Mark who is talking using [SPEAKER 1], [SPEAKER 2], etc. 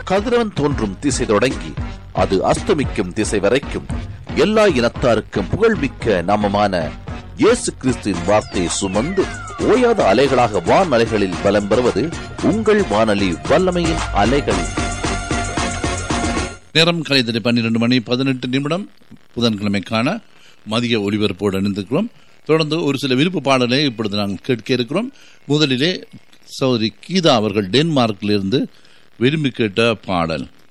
[SPEAKER 1] கதிரவன் தோன்றும் திசை தொடங்கி அது அஸ்தமிக்கும் திசை வரைக்கும் எல்லா இனத்தாருக்கும் புகழ்மிக்க நாமமான இயேசு கிறிஸ்துவின் வார்த்தையை சுமந்து ஓயாத அலைகளாக வான் அலைகளில் பலம் பெறுவது உங்கள் வானொலி வல்லமையின் அலைகளில்
[SPEAKER 2] நேரம் கலைத்தறி பன்னிரண்டு மணி பதினெட்டு நிமிடம் புதன்கிழமைக்கான மதிய ஒளிபரப்போடு இணைந்திருக்கிறோம் தொடர்ந்து ஒரு சில விருப்பு பாடலை இப்பொழுது நாங்கள் கேட்க இருக்கிறோம் முதலிலே சௌதரி கீதா அவர்கள் டென்மார்க்கிலிருந்து விரும்பி கேட்ட பாடல்